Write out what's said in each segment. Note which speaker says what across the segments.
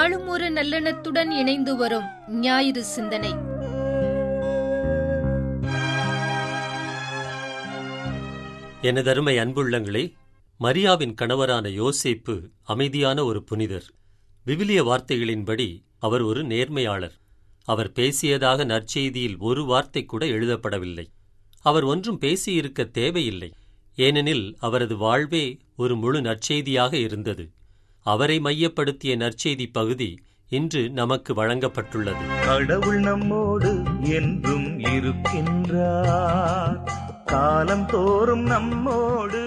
Speaker 1: நாளும் ஒரு நல்லெண்ணத்துடன் இணைந்து வரும் ஞாயிறு சிந்தனை
Speaker 2: எனதருமை அன்புள்ளங்களே மரியாவின் கணவரான யோசேப்பு அமைதியான ஒரு புனிதர் விவிலிய வார்த்தைகளின்படி அவர் ஒரு நேர்மையாளர் அவர் பேசியதாக நற்செய்தியில் ஒரு வார்த்தை கூட எழுதப்படவில்லை அவர் ஒன்றும் பேசியிருக்க தேவையில்லை ஏனெனில் அவரது வாழ்வே ஒரு முழு நற்செய்தியாக இருந்தது அவரை மையப்படுத்திய நற்செய்தி பகுதி இன்று நமக்கு வழங்கப்பட்டுள்ளது
Speaker 3: கடவுள் நம்மோடு என்றும் இருக்கின்றார் காலம் தோறும் நம்மோடு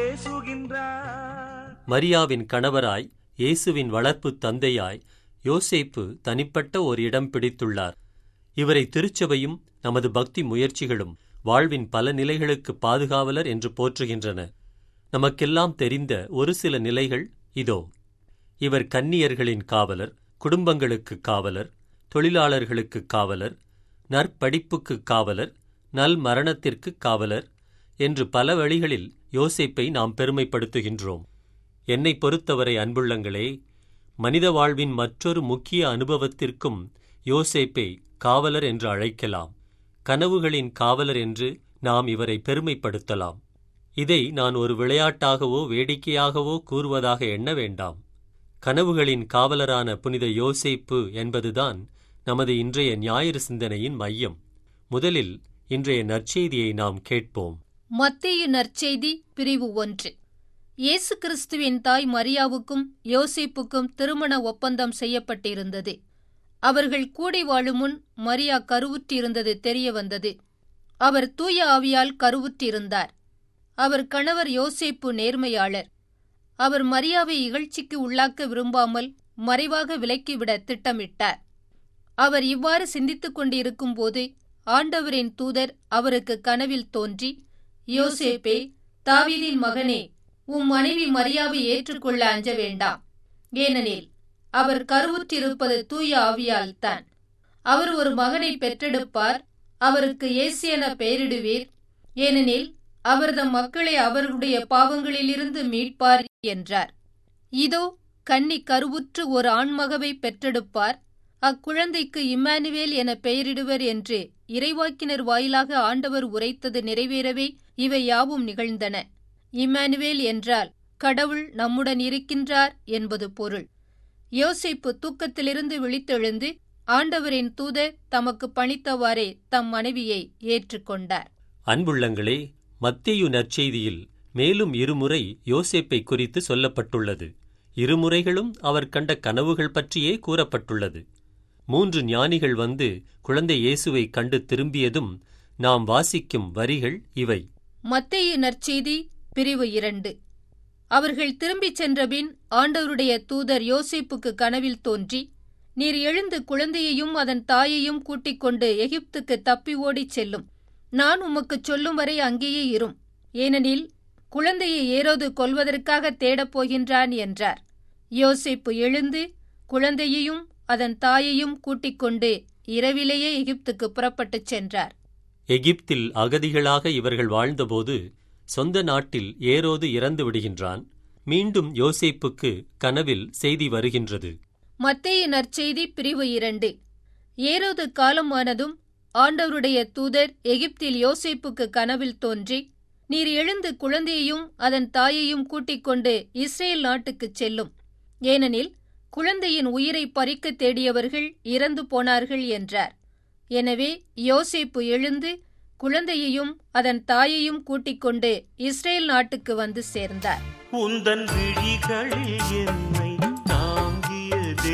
Speaker 3: பேசுகின்றார்
Speaker 2: மரியாவின் கணவராய் இயேசுவின் வளர்ப்பு தந்தையாய் யோசேப்பு தனிப்பட்ட ஒரு இடம் பிடித்துள்ளார் இவரை திருச்சபையும் நமது பக்தி முயற்சிகளும் வாழ்வின் பல நிலைகளுக்கு பாதுகாவலர் என்று போற்றுகின்றன நமக்கெல்லாம் தெரிந்த ஒரு சில நிலைகள் இதோ இவர் கன்னியர்களின் காவலர் குடும்பங்களுக்கு காவலர் தொழிலாளர்களுக்கு காவலர் நற்படிப்புக்கு காவலர் நல் மரணத்திற்கு காவலர் என்று பல வழிகளில் யோசேப்பை நாம் பெருமைப்படுத்துகின்றோம் என்னை பொறுத்தவரை அன்புள்ளங்களே மனித வாழ்வின் மற்றொரு முக்கிய அனுபவத்திற்கும் யோசேப்பை காவலர் என்று அழைக்கலாம் கனவுகளின் காவலர் என்று நாம் இவரை பெருமைப்படுத்தலாம் இதை நான் ஒரு விளையாட்டாகவோ வேடிக்கையாகவோ கூறுவதாக எண்ண வேண்டாம் கனவுகளின் காவலரான புனித யோசேப்பு என்பதுதான் நமது இன்றைய ஞாயிறு சிந்தனையின் மையம் முதலில் இன்றைய நற்செய்தியை நாம் கேட்போம்
Speaker 1: மத்தேயு நற்செய்தி பிரிவு ஒன்று இயேசு கிறிஸ்துவின் தாய் மரியாவுக்கும் யோசேப்புக்கும் திருமண ஒப்பந்தம் செய்யப்பட்டிருந்தது அவர்கள் கூடி வாழும் முன் மரியா கருவுற்றிருந்தது தெரிய வந்தது அவர் தூய ஆவியால் கருவுற்றிருந்தார் அவர் கணவர் யோசேப்பு நேர்மையாளர் அவர் மரியாவை இகழ்ச்சிக்கு உள்ளாக்க விரும்பாமல் மறைவாக விலக்கிவிட திட்டமிட்டார் அவர் இவ்வாறு சிந்தித்துக் கொண்டிருக்கும்போது ஆண்டவரின் தூதர் அவருக்கு கனவில் தோன்றி யோசேப்பே தாவீதின் மகனே உம் மனைவி மரியாவை ஏற்றுக்கொள்ள அஞ்ச வேண்டாம் ஏனெனில் அவர் கருவுற்றிருப்பது தூய ஆவியால் தான் அவர் ஒரு மகனை பெற்றெடுப்பார் அவருக்கு இயேசு என பெயரிடுவீர் ஏனெனில் அவர் தம் மக்களை அவர்களுடைய பாவங்களிலிருந்து மீட்பார் என்றார் இதோ கன்னி கருவுற்று ஒரு ஆண்மகவை பெற்றெடுப்பார் அக்குழந்தைக்கு இம்மானுவேல் என பெயரிடுவர் என்று இறைவாக்கினர் வாயிலாக ஆண்டவர் உரைத்தது நிறைவேறவே இவை யாவும் நிகழ்ந்தன இம்மானுவேல் என்றால் கடவுள் நம்முடன் இருக்கின்றார் என்பது பொருள் யோசிப்பு தூக்கத்திலிருந்து விழித்தெழுந்து ஆண்டவரின் தூதர் தமக்கு பணித்தவாறே தம் மனைவியை ஏற்றுக்கொண்டார்
Speaker 2: அன்புள்ளங்களே மத்தேயு நற்செய்தியில் மேலும் இருமுறை யோசேப்பை குறித்து சொல்லப்பட்டுள்ளது இருமுறைகளும் அவர் கண்ட கனவுகள் பற்றியே கூறப்பட்டுள்ளது மூன்று ஞானிகள் வந்து குழந்தை இயேசுவை கண்டு திரும்பியதும் நாம் வாசிக்கும் வரிகள் இவை
Speaker 1: மத்தேயு நற்செய்தி பிரிவு இரண்டு அவர்கள் திரும்பிச் சென்றபின் ஆண்டவருடைய தூதர் யோசேப்புக்கு கனவில் தோன்றி நீர் எழுந்து குழந்தையையும் அதன் தாயையும் கூட்டிக் கொண்டு எகிப்துக்கு தப்பி ஓடிச் செல்லும் நான் உமக்குச் சொல்லும் வரை அங்கேயே இரும் ஏனெனில் குழந்தையை ஏரோது கொல்வதற்காக தேடப் போகின்றான் என்றார் யோசேப்பு எழுந்து குழந்தையையும் அதன் தாயையும் கூட்டிக் கொண்டு இரவிலேயே எகிப்துக்கு புறப்பட்டுச் சென்றார்
Speaker 2: எகிப்தில் அகதிகளாக இவர்கள் வாழ்ந்தபோது சொந்த நாட்டில் ஏரோது இறந்து விடுகின்றான் மீண்டும் யோசேப்புக்கு கனவில் செய்தி வருகின்றது
Speaker 1: மத்தேயு நற்செய்தி பிரிவு இரண்டு ஏரோது காலமானதும் ஆண்டவருடைய தூதர் எகிப்தில் யோசேப்புக்கு கனவில் தோன்றி நீர் எழுந்து குழந்தையையும் அதன் தாயையும் கூட்டிக் கொண்டு இஸ்ரேல் நாட்டுக்குச் செல்லும் ஏனெனில் குழந்தையின் உயிரை பறிக்க தேடியவர்கள் இறந்து போனார்கள் என்றார் எனவே யோசேப்பு எழுந்து குழந்தையையும் அதன் தாயையும் கூட்டிக் கொண்டு இஸ்ரேல் நாட்டுக்கு வந்து சேர்ந்தார்
Speaker 3: உந்தன் விழிகளில் என்னை தாங்கிய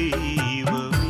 Speaker 3: தெய்வமே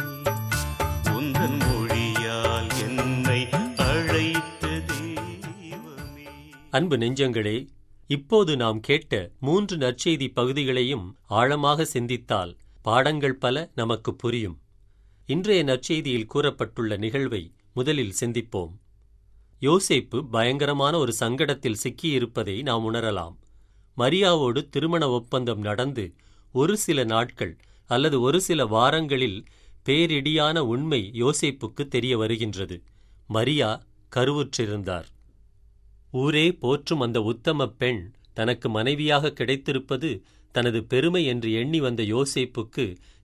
Speaker 3: உந்தன் மொழியால் என்னை அழைத்த தெய்வமே
Speaker 2: அன்பு நெஞ்சங்களே இப்போது நாம் கேட்ட மூன்று நற்செய்தி பகுதிகளையும் ஆழமாக சிந்தித்தால் பாடங்கள் பல நமக்கு புரியும் இன்றைய நற்செய்தியில் கூறப்பட்டுள்ள நிகழ்வை முதலில் சிந்திப்போம் யோசேப்பு பயங்கரமான ஒரு சங்கடத்தில் சிக்கியிருப்பதை நாம் உணரலாம் மரியாவோடு திருமண ஒப்பந்தம் நடந்து ஒரு சில நாட்கள் அல்லது ஒரு சில வாரங்களில் பேரிடியான உண்மை யோசேப்புக்கு தெரிய வருகின்றது மரியா கருவுற்றிருந்தார் ஊரே போற்றும் அந்த உத்தம பெண் தனக்கு மனைவியாக கிடைத்திருப்பது தனது பெருமை என்று எண்ணி வந்த யோசேப்புக்கு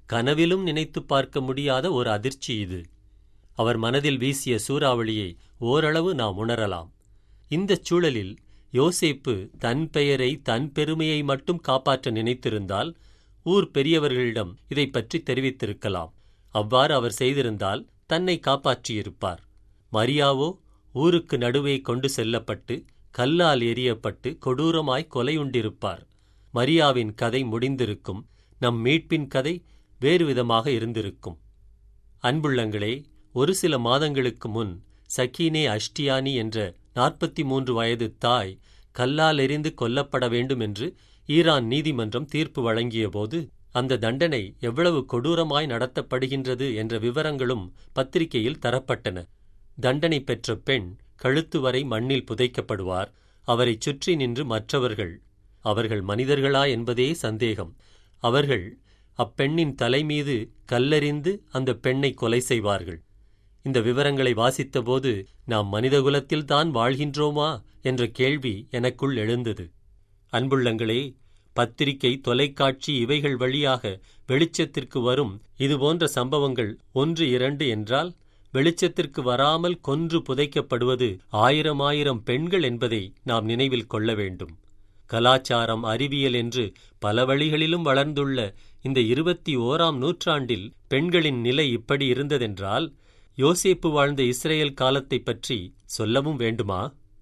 Speaker 2: கனவிலும் நினைத்துப் பார்க்க முடியாத ஒரு அதிர்ச்சி இது அவர் மனதில் வீசிய சூறாவளியை ஓரளவு நாம் உணரலாம் இந்தச் சூழலில் யோசேப்பு தன் பெயரை தன் பெருமையை மட்டும் காப்பாற்ற நினைத்திருந்தால் ஊர் பெரியவர்களிடம் இதைப் பற்றி தெரிவித்திருக்கலாம் அவ்வாறு அவர் செய்திருந்தால் தன்னை காப்பாற்றியிருப்பார் மரியாவோ ஊருக்கு நடுவே கொண்டு செல்லப்பட்டு கல்லால் எரியப்பட்டு கொடூரமாய் கொலையுண்டிருப்பார் மரியாவின் கதை முடிந்திருக்கும் நம் மீட்பின் கதை வேறு விதமாக இருந்திருக்கும் அன்புள்ளங்களே ஒரு சில மாதங்களுக்கு முன் சக்கீனே அஷ்டியானி என்ற நாற்பத்தி மூன்று வயது தாய் கல்லால் எறிந்து கொல்லப்பட வேண்டும் என்று ஈரான் நீதிமன்றம் தீர்ப்பு வழங்கியபோது அந்த தண்டனை எவ்வளவு கொடூரமாய் நடத்தப்படுகின்றது என்ற விவரங்களும் பத்திரிகையில் தரப்பட்டன தண்டனை பெற்ற பெண் கழுத்து வரை மண்ணில் புதைக்கப்படுவார் அவரைச் சுற்றி நின்று மற்றவர்கள் அவர்கள் மனிதர்களா என்பதே சந்தேகம் அவர்கள் அப்பெண்ணின் தலைமீது கல்லெறிந்து அந்த பெண்ணை கொலை செய்வார்கள் இந்த விவரங்களை வாசித்தபோது நாம் மனிதகுலத்தில்தான் வாழ்கின்றோமா என்ற கேள்வி எனக்குள் எழுந்தது அன்புள்ளங்களே பத்திரிகை தொலைக்காட்சி இவைகள் வழியாக வெளிச்சத்திற்கு வரும் இதுபோன்ற சம்பவங்கள் ஒன்று இரண்டு என்றால் வெளிச்சத்திற்கு வராமல் கொன்று புதைக்கப்படுவது ஆயிரம் ஆயிரம் பெண்கள் என்பதை நாம் நினைவில் கொள்ள வேண்டும் கலாச்சாரம் அறிவியல் என்று பல வழிகளிலும் வளர்ந்துள்ள இந்த இருபத்தி ஓராம் நூற்றாண்டில் பெண்களின் நிலை இப்படி இருந்ததென்றால் யோசேப்பு வாழ்ந்த இஸ்ரேல் காலத்தைப் பற்றி சொல்லவும் வேண்டுமா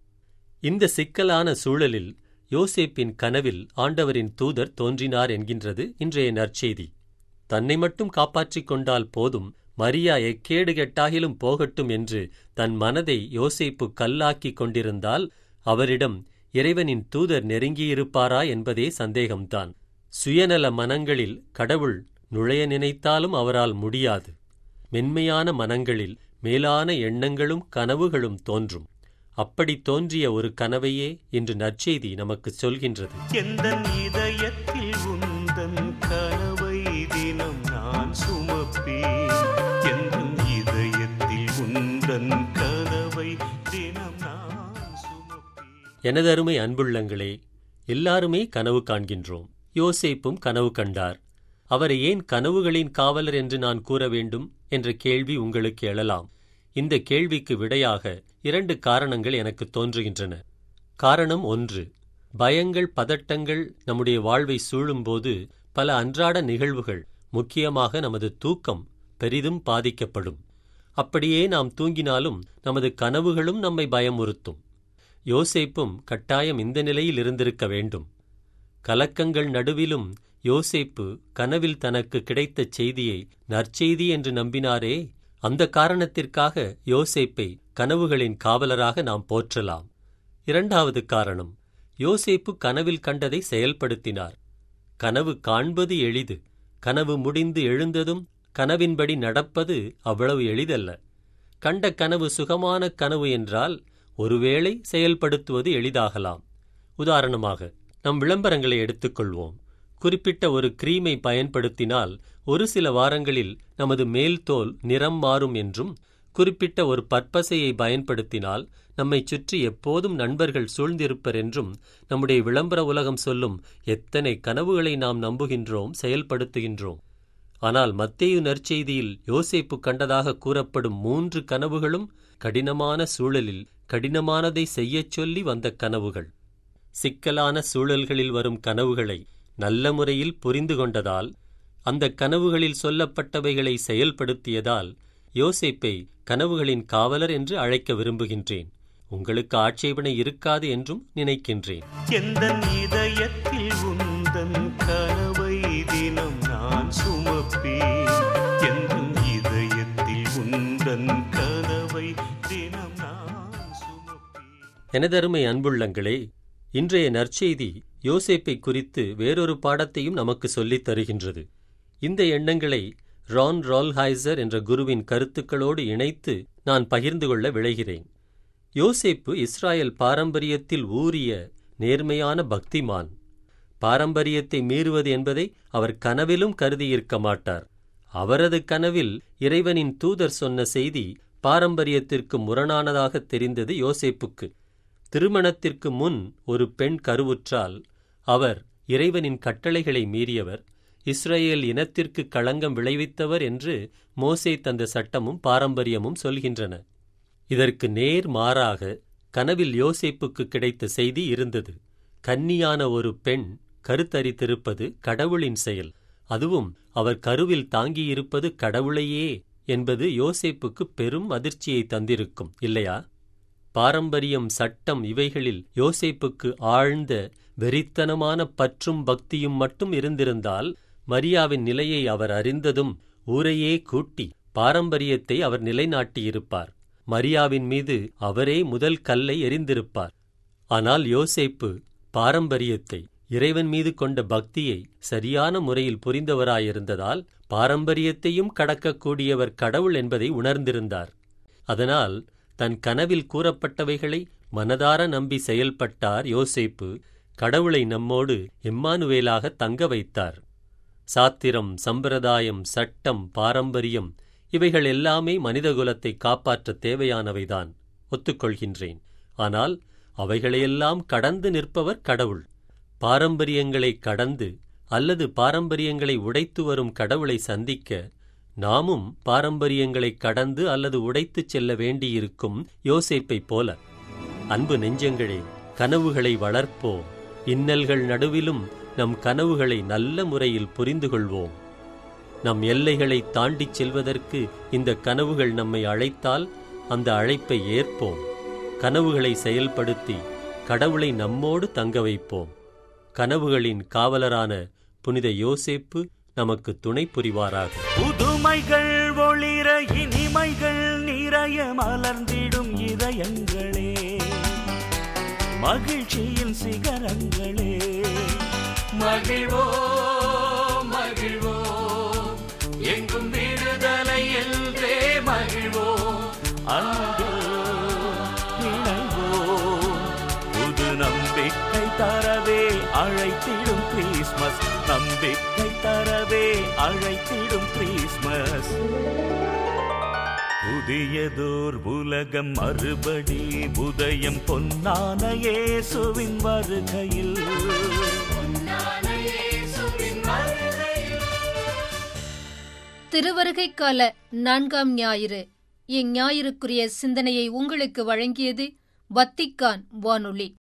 Speaker 2: இந்த சிக்கலான சூழலில் யோசேப்பின் கனவில் ஆண்டவரின் தூதர் தோன்றினார் என்கின்றது இன்றைய நற்செய்தி தன்னை மட்டும் காப்பாற்றிக் கொண்டால் போதும் மரியா எக்கேடு கெட்டாகிலும் போகட்டும் என்று தன் மனதை யோசேப்பு கல்லாக்கிக் கொண்டிருந்தால் அவரிடம் இறைவனின் தூதர் நெருங்கியிருப்பாரா என்பதே சந்தேகம்தான் சுயநல மனங்களில் கடவுள் நுழைய நினைத்தாலும் அவரால் முடியாது மென்மையான மனங்களில் மேலான எண்ணங்களும் கனவுகளும் தோன்றும் அப்படி தோன்றிய ஒரு கனவையே இன்று நற்செய்தி நமக்கு சொல்கின்றது
Speaker 3: எந்த இதயத்தில் உந்தன் கனவை தினம் நான் சுமப்பேன் எந்த இதயத்தில் உந்தன் கனவை தினம் நான் சுமப்பேன்
Speaker 2: எனதருமை அன்புள்ளங்களே எல்லாருமே கனவு காண்கின்றோம் யோசேப்பும் கனவு கண்டார் அவரை ஏன் கனவுகளின் காவலர் என்று நான் கூற வேண்டும் என்ற கேள்வி உங்களுக்கு எழலாம் இந்த கேள்விக்கு விடையாக இரண்டு காரணங்கள் எனக்கு தோன்றுகின்றன காரணம் ஒன்று பயங்கள் பதட்டங்கள் நம்முடைய வாழ்வை சூழும்போது பல அன்றாட நிகழ்வுகள் முக்கியமாக நமது தூக்கம் பெரிதும் பாதிக்கப்படும் அப்படியே நாம் தூங்கினாலும் நமது கனவுகளும் நம்மை பயமுறுத்தும் யோசேப்பும் கட்டாயம் இந்த நிலையில் இருந்திருக்க வேண்டும் கலக்கங்கள் நடுவிலும் யோசேப்பு கனவில் தனக்கு கிடைத்த செய்தியை நற்செய்தி என்று நம்பினாரே அந்த காரணத்திற்காக யோசேப்பை கனவுகளின் காவலராக நாம் போற்றலாம் இரண்டாவது காரணம் யோசேப்பு கனவில் கண்டதை செயல்படுத்தினார் கனவு காண்பது எளிது கனவு முடிந்து எழுந்ததும் கனவின்படி நடப்பது அவ்வளவு எளிதல்ல கண்ட கனவு சுகமான கனவு என்றால் ஒருவேளை செயல்படுத்துவது எளிதாகலாம் உதாரணமாக நம் விளம்பரங்களை எடுத்துக்கொள்வோம் குறிப்பிட்ட ஒரு கிரீமை பயன்படுத்தினால் ஒரு சில வாரங்களில் நமது மேல் தோல் நிறம் மாறும் என்றும் குறிப்பிட்ட ஒரு பற்பசையை பயன்படுத்தினால் நம்மைச் சுற்றி எப்போதும் நண்பர்கள் சூழ்ந்திருப்பர் என்றும் நம்முடைய விளம்பர உலகம் சொல்லும் எத்தனை கனவுகளை நாம் நம்புகின்றோம் செயல்படுத்துகின்றோம் ஆனால் மத்தேயு நற்செய்தியில் யோசேப்பு கண்டதாக கூறப்படும் மூன்று கனவுகளும் கடினமான சூழலில் கடினமானதை செய்யச் சொல்லி வந்த கனவுகள் சிக்கலான சூழல்களில் வரும் கனவுகளை நல்ல முறையில் புரிந்து கொண்டதால் அந்த கனவுகளில் சொல்லப்பட்டவைகளை செயல்படுத்தியதால் யோசேப்பை கனவுகளின் காவலர் என்று அழைக்க விரும்புகின்றேன் உங்களுக்கு ஆட்சேபனை இருக்காது என்றும் நினைக்கின்றேன்
Speaker 3: எந்த இதயத்தில் உந்தன் கனவை தினம் நான் சுமப்பேன் எந்த இதயத்தில் உந்தன் கனவை தினம் நான் சுமப்பேன்
Speaker 2: எனதருமை அன்புள்ளங்களே இன்றைய நற்செய்தி யோசேப்பை குறித்து வேறொரு பாடத்தையும் நமக்கு சொல்லித் தருகின்றது இந்த எண்ணங்களை ரான் ரால்ஹைசர் என்ற குருவின் கருத்துக்களோடு இணைத்து நான் பகிர்ந்து கொள்ள விளைகிறேன் யோசேப்பு இஸ்ராயல் பாரம்பரியத்தில் ஊறிய நேர்மையான பக்திமான் பாரம்பரியத்தை மீறுவது என்பதை அவர் கனவிலும் கருதியிருக்க மாட்டார் அவரது கனவில் இறைவனின் தூதர் சொன்ன செய்தி பாரம்பரியத்திற்கு முரணானதாக தெரிந்தது யோசேப்புக்கு திருமணத்திற்கு முன் ஒரு பெண் கருவுற்றால் அவர் இறைவனின் கட்டளைகளை மீறியவர் இஸ்ரேல் இனத்திற்கு களங்கம் விளைவித்தவர் என்று மோசே தந்த சட்டமும் பாரம்பரியமும் சொல்கின்றன இதற்கு நேர் மாறாக கனவில் யோசேப்புக்கு கிடைத்த செய்தி இருந்தது கன்னியான ஒரு பெண் கருத்தரித்திருப்பது கடவுளின் செயல் அதுவும் அவர் கருவில் தாங்கியிருப்பது கடவுளையே என்பது யோசேப்புக்கு பெரும் அதிர்ச்சியை தந்திருக்கும் இல்லையா பாரம்பரியம் சட்டம் இவைகளில் யோசேப்புக்கு ஆழ்ந்த வெறித்தனமான பற்றும் பக்தியும் மட்டும் இருந்திருந்தால் மரியாவின் நிலையை அவர் அறிந்ததும் ஊரையே கூட்டி பாரம்பரியத்தை அவர் நிலைநாட்டியிருப்பார் மரியாவின் மீது அவரே முதல் கல்லை எறிந்திருப்பார் ஆனால் யோசேப்பு பாரம்பரியத்தை இறைவன் மீது கொண்ட பக்தியை சரியான முறையில் புரிந்தவராயிருந்ததால் பாரம்பரியத்தையும் கடக்கக்கூடியவர் கடவுள் என்பதை உணர்ந்திருந்தார் அதனால் தன் கனவில் கூறப்பட்டவைகளை மனதார நம்பி செயல்பட்டார் யோசேப்பு கடவுளை நம்மோடு எம்மானுவேலாக தங்க வைத்தார் சாத்திரம் சம்பிரதாயம் சட்டம் பாரம்பரியம் இவைகள் எல்லாமே மனிதகுலத்தை காப்பாற்ற தேவையானவைதான் ஒத்துக்கொள்கின்றேன் ஆனால் அவைகளையெல்லாம் கடந்து நிற்பவர் கடவுள் பாரம்பரியங்களை கடந்து அல்லது பாரம்பரியங்களை உடைத்து வரும் கடவுளை சந்திக்க நாமும் பாரம்பரியங்களை கடந்து அல்லது உடைத்துச் செல்ல வேண்டியிருக்கும் யோசேப்பைப் போல அன்பு நெஞ்சங்களே கனவுகளை வளர்ப்போம் இன்னல்கள் நடுவிலும் நம் கனவுகளை நல்ல முறையில் புரிந்து கொள்வோம் நம் எல்லைகளை தாண்டிச் செல்வதற்கு இந்த கனவுகள் நம்மை அழைத்தால் அந்த அழைப்பை ஏற்போம் கனவுகளை செயல்படுத்தி கடவுளை நம்மோடு தங்க வைப்போம் கனவுகளின் காவலரான புனித யோசேப்பு நமக்கு துணை புரிவாராக
Speaker 3: புதுமைகள் ஒளிர இனிமைகள் நிறைய மலர்ந்திடும் இதயங்களே மகிழ்ச்சியின் சிகரங்களே மகிழ்வோ மகிழ்வோ எங்கும் விடுதலை என்றே மகிழ்வோ அன்பு இணைவோ புது நம்பிக்கை தரவே அழைத்திடும் கிறிஸ்மஸ் நம்பிக்கை தரவே அழைத்திடும் கிறிஸ்மஸ் புதியதோர் உலகம் மறுபடி உதயம் பொன்னான இயேசுவின் வருகையில்
Speaker 1: திருவருகை கால நான்காம் ஞாயிறு இஞ்ஞாயிறுக்குரிய சிந்தனையை உங்களுக்கு வழங்கியது வத்திக்கான் வானொலி